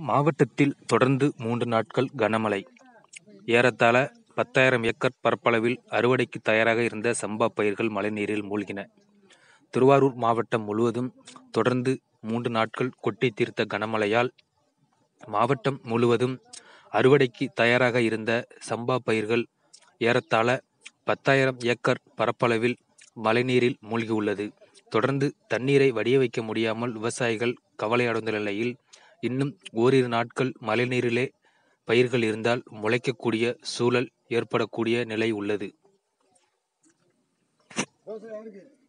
மாவட்டத்தில் தொடர்ந்து மூன்று நாட்கள் கனமழை. ஏறத்தாழ பத்தாயிரம் ஏக்கர் பரப்பளவில் அறுவடைக்கு தயாராக இருந்த சம்பா பயிர்கள் மழைநீரில் மூழ்கின. திருவாரூர் மாவட்டம் முழுவதும் தொடர்ந்து மூன்று நாட்கள் கொட்டி தீர்த்த கனமழையால், மாவட்டம் முழுவதும் அறுவடைக்கு தயாராக இருந்த சம்பா பயிர்கள் ஏறத்தாழ பத்தாயிரம் ஏக்கர் பரப்பளவில் மழைநீரில் மூழ்கியுள்ளது. தொடர்ந்து தண்ணீரை வடிய வைக்க முடியாமல் விவசாயிகள் கவலையடைந்துள்ள நிலையில், இன்னும் ஓரிரு நாட்கள் மழைநீரிலே பயிர்கள் இருந்தால் முளைக்கக்கூடிய சூழல் ஏற்படக்கூடிய நிலை உள்ளது.